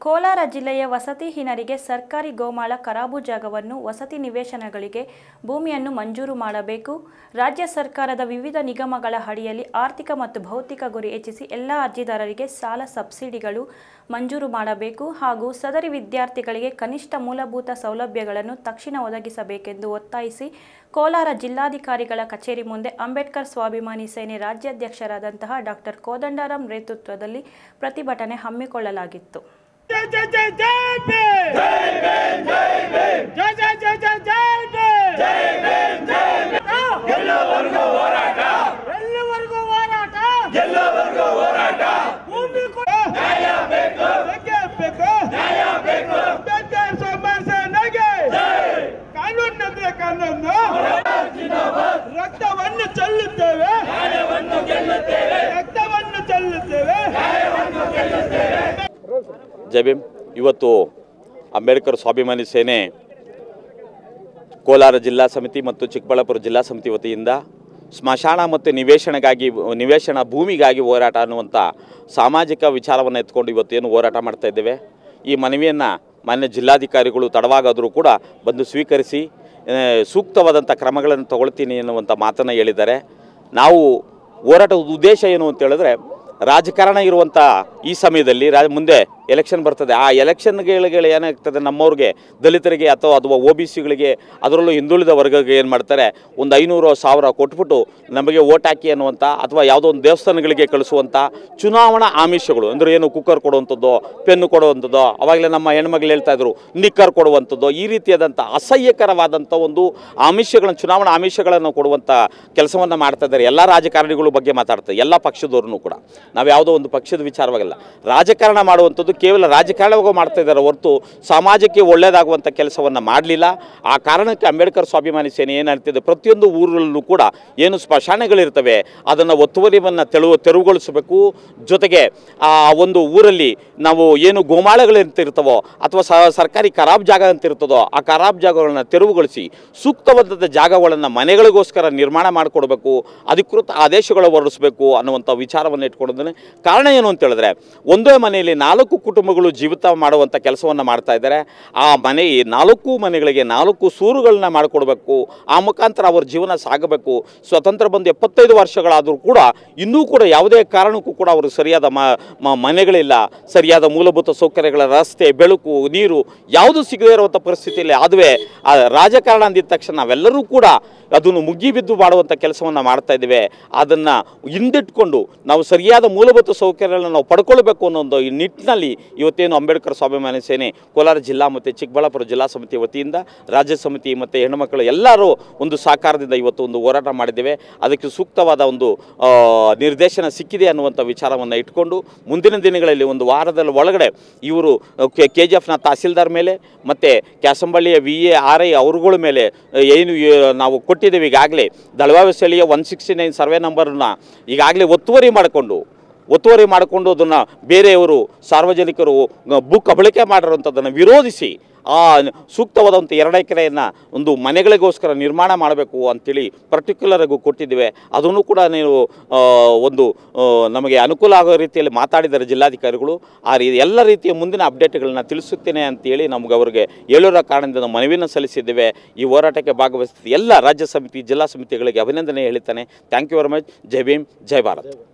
ಕೋಲಾರ ಜಿಲ್ಲೆಯ ವಸತಿಹೀನರಿಗೆ ಸರ್ಕಾರಿ ಗೋಮಾಳ ಖರಾಬು ಜಾಗವನ್ನು ವಸತಿ ನಿವೇಶನಗಳಿಗೆ ಭೂಮಿಯನ್ನು ಮಂಜೂರು ಮಾಡಬೇಕು ರಾಜ್ಯ ಸರ್ಕಾರದ ವಿವಿಧ ನಿಗಮಗಳ ಅಡಿಯಲ್ಲಿ ಆರ್ಥಿಕ ಮತ್ತು ಭೌತಿಕ ಗುರಿ ಹೆಚ್ಚಿಸಿ ಎಲ್ಲ ಅರ್ಜಿದಾರರಿಗೆ ಸಾಲ ಸಬ್ಸಿಡಿಗಳು ಮಂಜೂರು ಮಾಡಬೇಕು ಹಾಗೂ ಸದರಿ ವಿದ್ಯಾರ್ಥಿಗಳಿಗೆ ಕನಿಷ್ಠ ಮೂಲಭೂತ ಸೌಲಭ್ಯಗಳನ್ನು ತಕ್ಷಣ ಒದಗಿಸಬೇಕೆಂದು ಒತ್ತಾಯಿಸಿ ಕೋಲಾರ ಜಿಲ್ಲಾಧಿಕಾರಿಗಳ ಕಚೇರಿ ಮುಂದೆ ಅಂಬೇಡ್ಕರ್ ಸ್ವಾಭಿಮಾನಿ ಸೇನೆ ರಾಜ್ಯಾಧ್ಯಕ್ಷರಾದಂತಹ ಡಾಕ್ಟರ್ ಕೋದಂಡರಾಮ್ ನೇತೃತ್ವದಲ್ಲಿ ಪ್ರತಿಭಟನೆ ಹಮ್ಮಿಕೊಳ್ಳಲಾಗಿತ್ತು ಜೈ ಜೈ ಜೈ ಜೈ ಭೀಮ್ ಜೈ ಜೈ ಜೈ ಜೈ ಜೈ ಭೀಮ್ ಎಲ್ಲವರೆಗೂ ಹೋರಾಟ ಎಲ್ಲವರೆಗೂ ಹೋರಾಟ ಎಲ್ಲವರೆಗೂ ಹೋರಾಟ ಭೂಮಿ ಕೊಡು ನ್ಯಾಯ ಬೇಕು ಬೇಕೇ ಬೇಕು ನ್ಯಾಯ ಬೇಕು ಅಂಬೇಡ್ಕರ್ ಸಮರ್ಸನೆಗೆ ಕಾನೂನಿನಂತೆ ಕಾನೂನು ರಕ್ತವನ್ನು ಚೆಲ್ಲುತ್ತೇವೆ ರಕ್ತವನ್ನು ಚೆಲ್ಲುತ್ತೇವೆ ಜೈ ಭೀಮ್ ಇವತ್ತು ಅಂಬೇಡ್ಕರ್ ಸ್ವಾಭಿಮಾನಿ ಸೇನೆ ಕೋಲಾರ ಜಿಲ್ಲಾ ಸಮಿತಿ ಮತ್ತು ಚಿಕ್ಕಬಳ್ಳಾಪುರ ಜಿಲ್ಲಾ ಸಮಿತಿ ವತಿಯಿಂದ ಸ್ಮಶಾನ ಮತ್ತು ನಿವೇಶನಗಾಗಿ ನಿವೇಶನ ಭೂಮಿಗಾಗಿ ಹೋರಾಟ ಅನ್ನುವಂಥ ಸಾಮಾಜಿಕ ವಿಚಾರವನ್ನು ಎತ್ಕೊಂಡು ಇವತ್ತೇನು ಹೋರಾಟ ಮಾಡ್ತಾ ಇದ್ದೇವೆ ಈ ಮನವಿಯನ್ನು ಮಾನ್ಯ ಜಿಲ್ಲಾಧಿಕಾರಿಗಳು ತಡವಾಗಾದರೂ ಕೂಡ ಬಂದು ಸ್ವೀಕರಿಸಿ ಆ, ಸೂಕ್ತವಾದಂಥ ಕ್ರಮಗಳನ್ನು ತಗೊಳ್ತೀನಿ ಎನ್ನುವಂಥ ಮಾತನ್ನು ಹೇಳಿದ್ದಾರೆ ನಾವು ಹೋರಾಟದ ಉದ್ದೇಶ ಏನು ಅಂತ ಹೇಳಿದ್ರೆ ರಾಜಕಾರಣ ಇರುವಂಥ ಈ ಸಮಯದಲ್ಲಿ ರಾ ಮುಂದೆ ಎಲೆಕ್ಷನ್ ಬರ್ತದೆ ಆ ಎಲೆಕ್ಷನ್ಗಳಿಗೆ ಏನಾಗ್ತದೆ ನಮ್ಮವ್ರಿಗೆ ದಲಿತರಿಗೆ ಅಥವಾ ಅಥವಾ ಒ ಬಿ ಸಿಗಳಿಗೆ ಅದರಲ್ಲೂ ಹಿಂದುಳಿದ ವರ್ಗಕ್ಕೆ ಏನು ಮಾಡ್ತಾರೆ ಒಂದು ಐನೂರು ಸಾವಿರ ಕೊಟ್ಬಿಟ್ಟು ನಮಗೆ ಓಟ್ ಹಾಕಿ ಅನ್ನುವಂಥ ಅಥವಾ ಯಾವುದೋ ಒಂದು ದೇವಸ್ಥಾನಗಳಿಗೆ ಕಳಿಸುವಂಥ ಚುನಾವಣಾ ಆಮಿಷಗಳು ಅಂದರೆ ಏನು ಕುಕ್ಕರ್ ಕೊಡುವಂಥದ್ದು ಪೆನ್ನು ಕೊಡುವಂಥದ್ದು ಅವಾಗಲೇ ನಮ್ಮ ಹೆಣ್ಮಗಳು ಹೇಳ್ತಾ ಇದ್ರು ನಿಕ್ಕರ್ ಕೊಡುವಂಥದ್ದು ಈ ರೀತಿಯಾದಂಥ ಅಸಹ್ಯಕರವಾದಂಥ ಒಂದು ಆಮಿಷಗಳನ್ನು ಚುನಾವಣಾ ಆಮಿಷಗಳನ್ನು ಕೊಡುವಂಥ ಕೆಲಸವನ್ನು ಮಾಡ್ತಾ ಇದ್ದಾರೆ ಎಲ್ಲ ರಾಜಕಾರಣಿಗಳ ಬಗ್ಗೆ ಮಾತಾಡ್ತಾರೆ ಎಲ್ಲ ಪಕ್ಷದವ್ರನ್ನೂ ಕೂಡ ನಾವು ಯಾವುದೋ ಒಂದು ಪಕ್ಷದ ವಿಚಾರವಾಗಿಲ್ಲ ರಾಜಕಾರಣ ಮಾಡುವಂಥದ್ದು ಕೇವಲ ರಾಜಕಾರಣವಾಗಿ ಮಾಡ್ತಾ ಇದ್ದಾರೆ ಹೊರತು ಸಮಾಜಕ್ಕೆ ಒಳ್ಳೆಯದಾಗುವಂಥ ಕೆಲಸವನ್ನು ಮಾಡಲಿಲ್ಲ ಆ ಕಾರಣಕ್ಕೆ ಅಂಬೇಡ್ಕರ್ ಸ್ವಾಭಿಮಾನಿ ಸೇನೆ ಏನು ಹೇಳ್ತಿದೆ ಪ್ರತಿಯೊಂದು ಊರಲ್ಲೂ ಕೂಡ ಏನು ಸ್ಮಶಾನಗಳಿರ್ತವೆ ಅದನ್ನು ಒತ್ತುವರಿಯನ್ನು ತೆಳು ತೆರವುಗೊಳಿಸಬೇಕು ಜೊತೆಗೆ ಆ ಒಂದು ಊರಲ್ಲಿ ನಾವು ಏನು ಗೋಮಾಳಗಳಿರ್ತಿರ್ತವೋ ಅಥವಾ ಸ ಸರ್ಕಾರಿ ಖರಾಬ್ ಜಾಗ ಅಂತ ಇರ್ತದೋ ಆ ಖರಾಬ್ ಜಾಗಗಳನ್ನ ತೆರವುಗೊಳಿಸಿ ಸೂಕ್ತವಾದ ಜಾಗಗಳನ್ನು ಮನೆಗಳಿಗೋಸ್ಕರ ನಿರ್ಮಾಣ ಮಾಡಿಕೊಡ್ಬೇಕು ಅಧಿಕೃತ ಆದೇಶಗಳು ಹೊರಡಿಸಬೇಕು ಅನ್ನುವಂಥ ವಿಚಾರವನ್ನು ಇಟ್ಕೊಂಡಿದ್ದೇನೆ ಕಾರಣ ಏನು ಅಂತ ಹೇಳಿದ್ರೆ ಒಂದೇ ಮನೆಯಲ್ಲಿ ನಾಲ್ಕು ಕುಟುಂಬಗಳು ಜೀವಿತ ಮಾಡುವಂಥ ಕೆಲಸವನ್ನು ಮಾಡ್ತಾ ಇದ್ದಾರೆ ಆ ಮನೆ ಈ ನಾಲ್ಕು ಮನೆಗಳಿಗೆ ನಾಲ್ಕು ಸೂರುಗಳನ್ನ ಮಾಡಿಕೊಡ್ಬೇಕು ಆ ಮುಖಾಂತರ ಅವ್ರ ಜೀವನ ಸಾಗಬೇಕು ಸ್ವತಂತ್ರ ಬಂದು ಎಪ್ಪತ್ತೈದು ವರ್ಷಗಳಾದರೂ ಕೂಡ ಇನ್ನೂ ಕೂಡ ಯಾವುದೇ ಕಾರಣಕ್ಕೂ ಕೂಡ ಅವರು ಸರಿಯಾದ ಮ ಮ- ಮನೆಗಳಿಲ್ಲ ಸರಿಯಾದ ಮೂಲಭೂತ ಸೌಕರ್ಯಗಳ ರಸ್ತೆ ಬೆಳಕು ನೀರು ಯಾವುದು ಸಿಗದೇ ಇರುವಂಥ ಪರಿಸ್ಥಿತಿಯಲ್ಲಿ ಅದುವೇ ಆ ರಾಜಕಾರಣ ಅಂದಿದ ತಕ್ಷಣ ನಾವೆಲ್ಲರೂ ಕೂಡ ಅದನ್ನು ಮುಗಿಬಿದ್ದು ಮಾಡುವಂಥ ಕೆಲಸವನ್ನು ಮಾಡ್ತಾ ಇದ್ದೇವೆ ಅದನ್ನು ಹಿಂದಿಟ್ಕೊಂಡು ನಾವು ಸರಿಯಾದ ಮೂಲಭೂತ ಸೌಕರ್ಯಗಳನ್ನು ನಾವು ಪಡ್ಕೊಳ್ಬೇಕು ಅನ್ನೋ ಒಂದು ಈ ನಿಟ್ಟಿನಲ್ಲಿ ಇವತ್ತೇನು ಅಂಬೇಡ್ಕರ್ ಸ್ವಾಭಿಮಾನಿ ಸೇನೆ ಕೋಲಾರ ಜಿಲ್ಲಾ ಮತ್ತು ಚಿಕ್ಕಬಳ್ಳಾಪುರ ಜಿಲ್ಲಾ ಸಮಿತಿ ವತಿಯಿಂದ ರಾಜ್ಯ ಸಮಿತಿ ಮತ್ತು ಹೆಣ್ಣುಮಕ್ಕಳು ಎಲ್ಲರೂ ಒಂದು ಸಹಕಾರದಿಂದ ಇವತ್ತು ಒಂದು ಹೋರಾಟ ಮಾಡಿದ್ದೇವೆ ಅದಕ್ಕೆ ಸೂಕ್ತವಾದ ಒಂದು ಆ, ನಿರ್ದೇಶನ ಸಿಕ್ಕಿದೆ ಅನ್ನುವಂಥ ವಿಚಾರವನ್ನು ಇಟ್ಕೊಂಡು ಮುಂದಿನ ದಿನಗಳಲ್ಲಿ ಒಂದು ವಾರದಲ್ಲಿ ಒಳಗಡೆ ಇವರು ಕೆ ಜಿ ಎಫ್ನ ತಹಸೀಲ್ದಾರ್ ಮೇಲೆ ಮತ್ತು ಕ್ಯಾಸಂಬಳ್ಳಿಯ ವಿ ಎ ಆರ್ ಐ ಅವರುಗಳ ಮೇಲೆ ಏನು ಈ ನಾವು ಕೊಟ್ಟಿದ್ದೇವೆ ಈಗಾಗಲೇ ದಳವಾಯಿ ಸ್ಥಳೀಯ ಒನ್ ಸಿಕ್ಸ್ಟಿ ನೈನ್ ಸರ್ವೆ ನಂಬರನ್ನ ಈಗಾಗಲೇ ಒತ್ತುವರಿ ಮಾಡಿಕೊಂಡು ಒತ್ತುವರಿ ಮಾಡಿಕೊಂಡು ಅದನ್ನು ಬೇರೆಯವರು ಸಾರ್ವಜನಿಕರು ಬುಕ್ ಬಳಕೆ ಮಾಡಿರುವಂಥದ್ದನ್ನು ವಿರೋಧಿಸಿ ಆ ಸೂಕ್ತವಾದಂಥ ಎರಡು ಎಕರೆಯನ್ನು ಒಂದು ಮನೆಗಳಿಗೋಸ್ಕರ ನಿರ್ಮಾಣ ಮಾಡಬೇಕು ಅಂತೇಳಿ ಪರ್ಟಿಕ್ಯುಲರಾಗೂ ಕೊಟ್ಟಿದ್ದೇವೆ ಅದನ್ನು ಕೂಡ ನೀವು ಆ, ಒಂದು ಆ, ನಮಗೆ ಅನುಕೂಲ ಆಗೋ ರೀತಿಯಲ್ಲಿ ಮಾತಾಡಿದ್ದಾರೆ ಜಿಲ್ಲಾಧಿಕಾರಿಗಳು ಆ ರೀ ಎಲ್ಲ ರೀತಿಯ ಮುಂದಿನ ಅಪ್ಡೇಟ್ಗಳನ್ನ ತಿಳಿಸುತ್ತೇನೆ ಅಂತೇಳಿ ನಮ್ಗೆ ಅವರಿಗೆ ಹೇಳೋರ ಕಾರಣದಿಂದ ನಾವು ಮನವಿಯನ್ನು ಸಲ್ಲಿಸಿದ್ದೇವೆ ಈ ಹೋರಾಟಕ್ಕೆ ಭಾಗವಹಿಸಿದ ಎಲ್ಲ ರಾಜ್ಯ ಸಮಿತಿ ಜಿಲ್ಲಾ ಸಮಿತಿಗಳಿಗೆ ಅಭಿನಂದನೆ ಹೇಳ್ತಾನೆ thank you very much Jai Bhim Jai Bharat